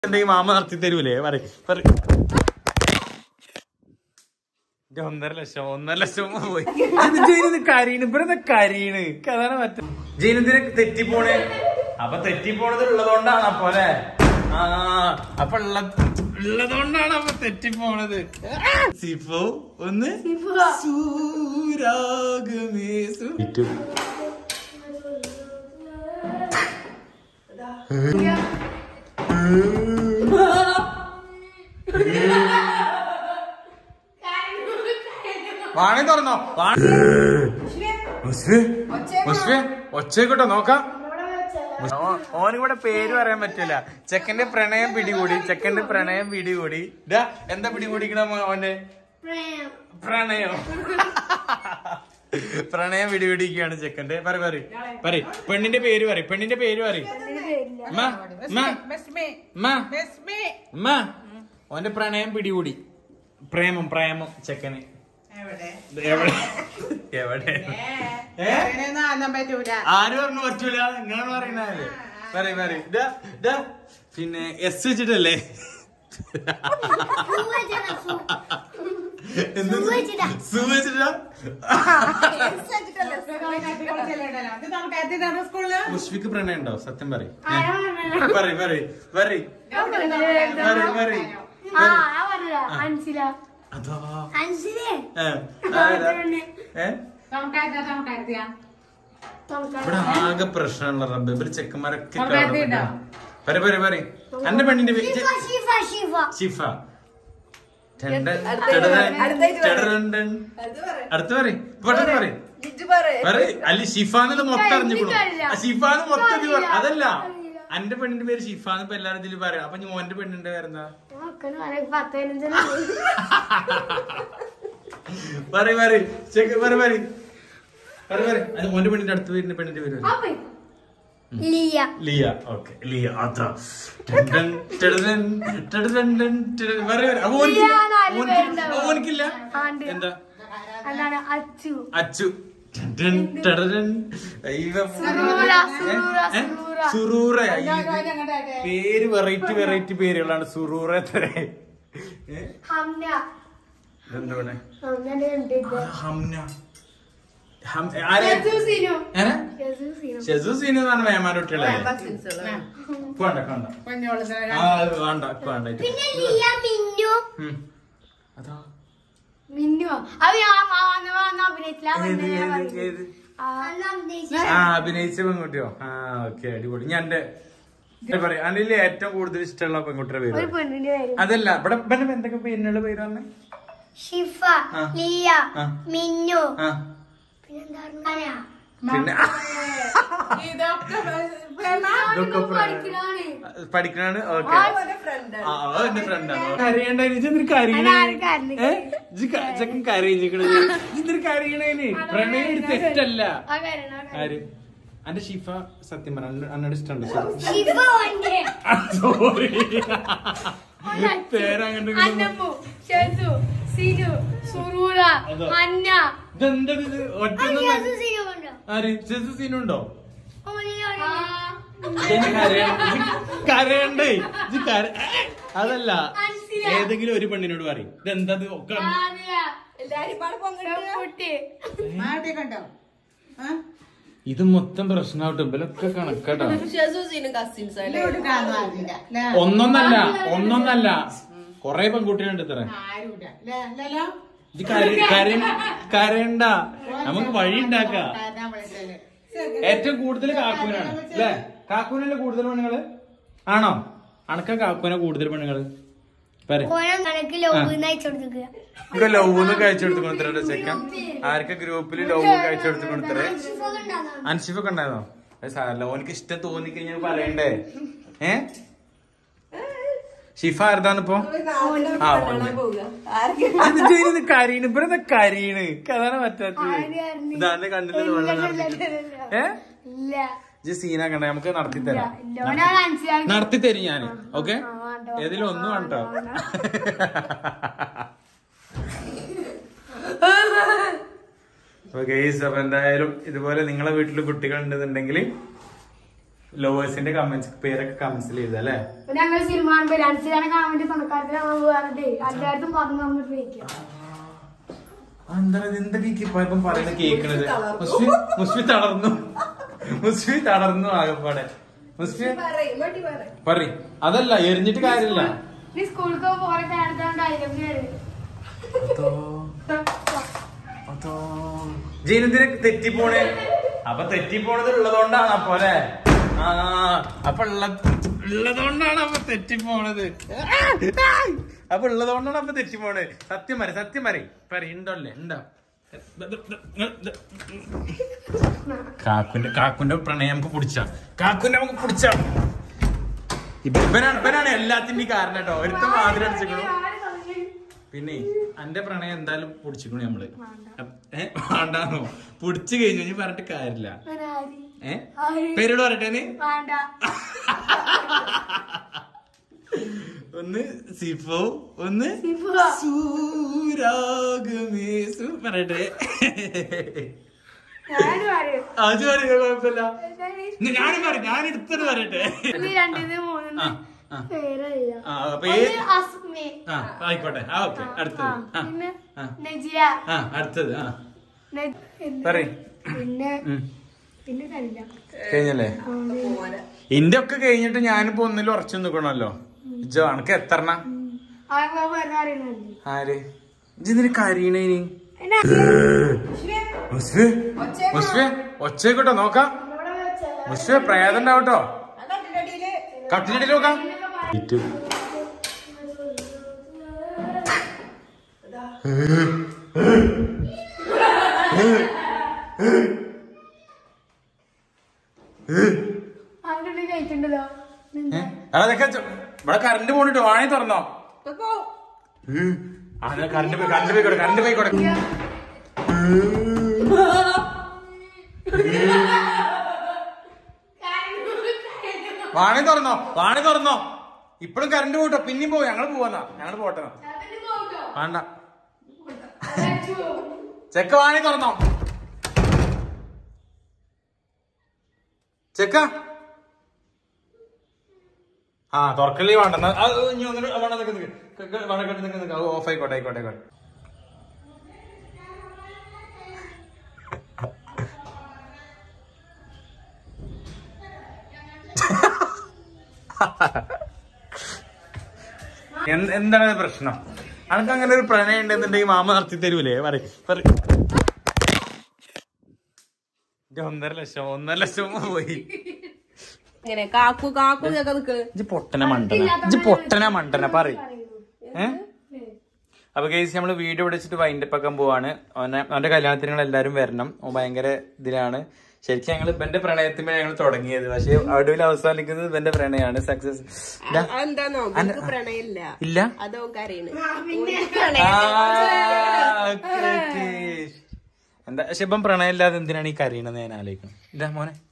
എന്തെങ്കിലും മാമ നടത്തി തരൂലേ പറ പറ ഇത് ഒന്നര ലക്ഷം ഒന്നര ലക്ഷം പോയി ഇത് ജയിന് കരീണ് ഇവിടെ കരീണ് അതാണ് മറ്റേ ജയിനെന്തിനെ തെറ്റിപ്പോണേ അപ്പൊ തെറ്റിപ്പോണത് ഉള്ളതുകൊണ്ടാണ് അപ്പൊ അല്ലെ ആ അപ്പൊ ഉള്ള ഉള്ളതുകൊണ്ടാണ് അപ്പൊ തെറ്റിപ്പോണത് സിഫോ ഒന്ന് സൂരാഗമേ സു- ഇറ്റു. വാണി തുറന്നോ ഒച്ചേക്കോട്ടെ നോക്കാം ഓനിവിടെ പേര് പറയാൻ പറ്റില്ല ചെക്കന്റെ പ്രണയം പിടികൂടി ചെക്കന്റെ പ്രണയം പിടികൂടി ഇതാ എന്താ പിടികൂടിക്കണ ഓന്റെ പ്രണയം പ്രണയം പിടിപിടിക്കുകയാണ് ചെക്കന്റെ പറ പറ പറ പെണ്ണിന്റെ പേര് പറ പെണ്ണിന്റെ പേര് പറ ഉമ്മ, ഉമ്മ, ഉമ്മ, ഉമ്മ. ഓന്റെ പ്രണയം പിടികൂടി പ്രേമം പ്രേമം ചെക്കന് ഇത് എവിടെ എവിടെ ഏ ആര് പറഞ്ഞു പറ്റൂല നിങ്ങളാണ് പറയുന്നതല്ലേ പറയും പറയും ഇതാ ഇതാ പിന്നെ എസ് വെച്ചിട്ടല്ലേ എന്ത് സു വെച്ചിട്ടാ മുഷ്ഫിക്ക് പ്രണയം ഉണ്ടോ സത്യം പറയും പറയും പറയും പറയും പറയും പറയും അൻസില അതാ അൻസിലേ ഏ, ആരാ? ഏ? ഇവിടെ ആകെ പ്രശ്നമുള്ള റബ്ബ് ഇവര് ചെക്കന്മാരൊക്കെ തൊള്ളായിരത്തി പറ പറ പറ എന്റെ പെണ്ണിന്റെ പേര് ഷിഫ ഷിഫ ഷിഫ ഷിഫ ടെണ്ടൻ, ടെടരൻ, ടെടരൻ, ടെൻ. അടുത്ത് പറ പെട്ടെന്ന് പറ പറ അല്ല ഷിഫ എന്നുള്ളത് മൊത്തം അറിഞ്ഞിക്കണു ആ ഷിഫ എന്ന് മൊത്തം ഇത് പറ- അതല്ല എന്റെ പെണ്ണിന്റെ പേര് ഷിഫ എന്ന് ഇപ്പൊ എല്ലാരും ഇതിൽ പറയാം അപ്പൊ മോന്റെ പെണ്ണിന്റെ പേരെന്താ പത്ത് പതിനഞ്ച് പറ പറ ചെക്ക് പറ പറ പറ പറ അത് മോന്റെ പെണ്ണിന്റെ അടുത്ത് വരുന്ന പെണ്ണിന്റെ പേര് പറ. ലിയ ലിയ ഓക്കെ ലിയ അത്ര ടെടൻ, ടെടരൻ, ടെടരൻ, ടെൻ, ടെടരൻ. പറ, പറ. അപ്പൊ ഓനിക്ക്- ലിയ നാല് ഓനിക്ക്- പേരുണ്ടാവും. ഓനിക്കില്ല ആ, ഉണ്ട്. എന്താ അതാണ് അച്ചു അച്ചു ടെടൻ, ടെടരൻ. അയ്യോ. സുറൂറ, സുറൂറ, ഏ? സുറൂറ. സുറൂറ അയ്യോ. പേര് വെറൈറ്റി വെറൈറ്റി പേരുകളാണ് സുറൂറ എത്ര ഹംന എന്താ പറയണേ ഹംനന്റെ കണ്ടിട്ട് ഹംന ഹം ആരെ ഷസൂസിനു ഏനെ? ഷസൂസിനു ഷെസു സീനു എന്നാണ് വേമാൻ്റെ കുട്ടികളല്ലേ ഇപ്പൊ വേണ്ട ഇപ്പൊ വേണ്ട ആ അത് വേണ്ട ഇപ്പൊ വേണ്ട ഇത്. പിന്നെ ലിയ മിന്നു ഉം. അതാ മിന്നു അത് ഞാൻ വന്ന് വന്ന് അഭിനയിച്ചില്ല ഏത് ഏത് ഏത് ആ അഭിനയിച്ച പെൺകുട്ടിയോ ആ ഓക്കെ അടിപൊളി ഞാൻ എന്റെ പറയാം അതിൽ ഏറ്റവും കൂടുതൽ ഇഷ്ടമുള്ള പെൺകുട്ടിയുടെ ഒരു പേര് പെണ്ണിന്റെ പേര് അതല്ല ഇവിടെ ഇവിടെ എന്തൊക്കെ പേരിനുള്ള പേര് വന്നേ ഷിഫ ആ. ലിയ ആ. മിന്നു ആ പിന്നെന്താ പിന്നെ ഇതൊക്കെ ഇതൊക്കെ പഠിക്കണാണ് പഠിക്കണാണ് ഓക്കെ ആ എന്റെ ഫ്രണ്ടാണ് കരയണ്ട ഇതൊരു കരയണേ അതാണ് കരഞ്ഞത്. ചെക്കൻ കരയിച്ചിക്കണത് ഇതൊരു കരയണേന് പ്രണയം ഒരു തെറ്റല്ല ആ കാര്യം ആ കാര്യം. ആര് അന്റെ ഷിഫ സത്യം പറഞ്ഞ അന്നോട് ഇഷ്ടമുണ്ട് ഷിഫ വണ്ടേ സോറി പേരങ്ങോട്ട് അന്നമ്മു ഷസു സിനു സുറൂറ അതാ. അന്ന ഇതെന്തത് ഇത് ഒറ്റ ഷസു സിനു ഉണ്ടോ ആര് ചെസ് സീനുണ്ടോ ഓനിലാണ് കരയണ്ടേ ഇത് കര- അതല്ല മനസ്സിലാ. ഏതെങ്കിലും ഒരു പെണ്ണിനോട് പറയും ഇതെന്തത് ഒക്കെ കുട്ടി കണ്ടോ ഇത് മൊത്തം പ്രശ്നമാവട്ടെ ഇവലൊക്കെ കണക്കട്ടോ ഒന്നൊന്നല്ല ഒന്നൊന്നല്ല കൊറേ പെൺകുട്ടികളുണ്ട് ഇത്ര ആരുമില്ല ല്ലേ? ല്ലല്ലോ? ഇത് കര- കര- കരയണ്ട നമുക്ക് വഴി ഉണ്ടാക്ക കാരണം വിളിച്ചത്. ഏറ്റവും കൂടുതൽ കാക്കൂനാണ് അല്ലേ കാക്കൂനല്ലേ കൂടുതൽ പെണ്ണുങ്ങള് ആണോ അണക്ക കാക്കൂന കൂടുതൽ പെണ്ണുങ്ങള് പറ ഓരോ കണക്ക് ലോബ് അയച്ചു കൊടുക്കുക ഇപ്പൊ ലവ് കഴിച്ചു കൊടുത്തു കൊടുത്തേ ചെക്കൻ ആർക്കെ ഗ്രൂപ്പിൽ ലവ് കഴിച്ചു കൊടുത്തു കൊടുത്തേ അൻഷിഫൊക്കെ ഉണ്ടായിരുന്നോ അത് സാരല്ല ഓനിക്ക് ഇഷ്ടം തോന്നിക്കഴിഞ്ഞാൽ പറയണ്ടേ ഏ ഷിഫ ആരതാണ് ഇപ്പൊ ആ ഇത് കരീണ് ഇവിടെ കരീണ് അതാണ് പറ്റാത്തത് ഇതാന്റെ കണ്ണിൽ വെള്ളം നിറഞ്ഞിട്ട് ഏ ഇല്ല ഇത് സീന കണ്ട നമുക്ക് നടത്തി ഇല്ല തരാം ഇല്ല ഓനാ മനസ്സിലാക്കി നടത്തി തരും ഞാന് ഓക്കെ ആ, വേണ്ട. ഏതിലും ഒന്നും വേണ്ടോ അപ്പൊ ഗെയ്സ് അപ്പൊ എന്തായാലും ഇതുപോലെ നിങ്ങളെ വീട്ടിൽ കുട്ടികൾ ഉണ്ടെന്നുണ്ടെങ്കിൽ ലവേഴ്സിന്റെ കമന്റ്സ് പേരൊക്കെ കമന്റ്സിൽ എഴുതാം അല്ലേ പിന്നെ ഞങ്ങൾ സിനിമ കാണുമ്പോ രൺസിലാണ് കാമന്റെ സ്വന്തക്കാരത്തിൽ നമ്മൾ വേറെ എല്ലായിടത്തും പറഞ്ഞു നമ്മൾ ഉപയോഗിക്കാം എന്താ ഇത് എന്തൊക്കെ ഈ ഇപ്പം പറയുന്നത് കേൾക്കണത് മുസ്ലിം മുസ്ലിം തളർന്നു മുസ്ലിം തളർന്നു ആകപ്പാടെ മുസ്ലിം പറ അതല്ല എറിഞ്ഞിട്ട് കാര്യമില്ല നീ സ്കൂളിൽ പോറെ കാണുന്നതുകൊണ്ട് അതിലൊക്കെയാണ് ജീനന്തിന് തെറ്റിപ്പോണേ അപ്പൊ തെറ്റിപ്പോണത് ഉള്ളതുകൊണ്ടാണ് അപ്പൊ അല്ലെ ആ അപ്പൊ ഉള്ള ഉള്ളതുകൊണ്ടാണ് അപ്പൊ തെറ്റിപ്പോണത് അപ്പൊ ഉള്ളതുകൊണ്ടാണ് അപ്പൊ തെറ്റിപ്പോണത് സത്യം മറി സത്യം മറി പറ ഉണ്ടല്ലേ ഉണ്ടോ കാക്കുന്റെ കാക്കുന്റെ പ്രണയം നമുക്ക് പിടിച്ച കാക്കുന്റെ നമുക്ക് പിടിച്ച ഇവനാണ് ഇവനാണ് എല്ലാത്തിന്റെയും കാരണം കേട്ടോ ഒരുത്തം വാതിൽ അടിച്ചിക്കണു പിന്നെ എന്റെ പ്രണയം എന്തായാലും പിടിച്ചിക്കണു നമ്മള് ഏ വേണ്ടാന്നോ പിടിച്ചു കഴിഞ്ഞു ഇനി പറഞ്ഞിട്ട് കാര്യമില്ല ഏ പേരോട് പറയട്ടെ നീ വേണ്ട ഒന്ന് സിഫോ ഒന്ന് സിഫോ. സൂരാഗമേ സു പറയട്ടെ ഞാനും പറയും അത് പറയുക കുഴപ്പമില്ല ഇന്ന് ഞാനും പറയും ഞാൻ എടുത്തത് പറയട്ടെ ഇത് രണ്ടിത് മൂന്നിന്ന് ആ, ആ. പേരറിയാം ആ പേര് ഒന്ന് അസ്മി ആ ആയിക്കോട്ടെ ആ ഓക്കെ ആ, അടുത്തത് ആ പിന്നെ ആ. നജിയ ആ അടുത്തത് ആ നെ- പിന്നെ- പറയ് പിന്നെ ഉം. പിന്നെ കല്ല കഴിഞ്ഞല്ലേ ഇന്റെ ഒക്കെ കഴിഞ്ഞിട്ട് ഞാനിപ്പോ ഒന്നിലും ഉറച്ചു നിക്കണല്ലോ ഇജോ അനക്ക് എത്രണ്ണ അതൊക്കെ വേറെ അറിയണല്ലേ ആര് ഇജിതിന് കരീണേ ഇനി എന്നാ? മുസ്ഫി മുസ്ഫി ഒച്ചേക്കോട്ടോ നോക്കാം ഇവിടെ വെച്ചാലോ? മുസ്ഫി പ്രേതം ഉണ്ടാവട്ടോ കട്ടിലടിയിൽ നോക്കാം അവിടെ കഴിക്കണ്ടല്ലോ ഏ? അതൊക്കെ ചെ- ഇവിടെ കറണ്ട് പോണിട്ടോ വാണി തുറന്നോ ഉം. ആ കറണ്ട് പോയി കറണ്ട് പോയിക്കോട്ടെ കറണ്ട് പോയിക്കോട്ടെ വാണി തുറന്നോ വാണി തുറന്നോ ഇപ്പഴും കറണ്ട് പോട്ടോ പിന്നെയും പോവും ഞങ്ങള് പോവാന്നാ ഞങ്ങള് പോട്ടെ വേണ്ട ചെക്ക വാണി തുറന്നോ ചെക്ക ആ തുറക്കല്ലേ വേണ്ട എന്നാ, അത് ഇനി ഒന്നിട്ട് വേണം നിക്ക് നിക്ക്. ക- ക- വേണം കെട്ടി നിക്ക് നിക്ക്. അത് ഓഫ് ആയിക്കോട്ടെ ആയിക്കോട്ടെ ആയിക്കോട്ടെ എന്ത്- എന്താണ് ഇത് പ്രശ്നം അനക്ക് അങ്ങനെ ഒരു പ്രണയം ഉണ്ടെന്നുണ്ടെങ്കിൽ മാമ നടത്തി തരൂലേ പറ പറ ഇത് ഒന്നര ലക്ഷം ഒന്നര ലക്ഷം പോയി ഇങ്ങനെ കാക്കു കാക്കു ഇതൊക്കെ നിക്കണ് ഇജ്ജ് പൊട്ടന മണ്ടന ഇജ്ജ് പൊട്ടന മണ്ടന പറ ഏ അപ്പൊ കേസ് നമ്മള് വീഡിയോ വിളിച്ചിട്ട് വൈൻഡപ്പ് ആക്കാൻ പോവാണ് ഓനെ അവന്റെ കല്യാണത്തിന് നിങ്ങൾ എല്ലാരും വരണം ഓൻ ഭയങ്കര ഇതിലാണ് ശരിക്കും ഞങ്ങൾ ഇവന്റെ പ്രണയത്തിന്മേൽ ഞങ്ങൾ തുടങ്ങിയത് പക്ഷെ ഒടുവിൽ അവസാനിക്കുന്നത് ഇവന്റെ പ്രണയമാണ് സക്സസ് എന്താന്നോ എനിക്ക് പ്രണയമില്ല ഇല്ല അതോ കരയണ് ആ, okay, okay. എന്താ പക്ഷെ ഇപ്പം പ്രണയം ഇല്ലാതെ എന്തിനാണ് ഈ കരയണെന്ന് ഞാൻ ആലോചിക്കണം ഇതാ മോനെ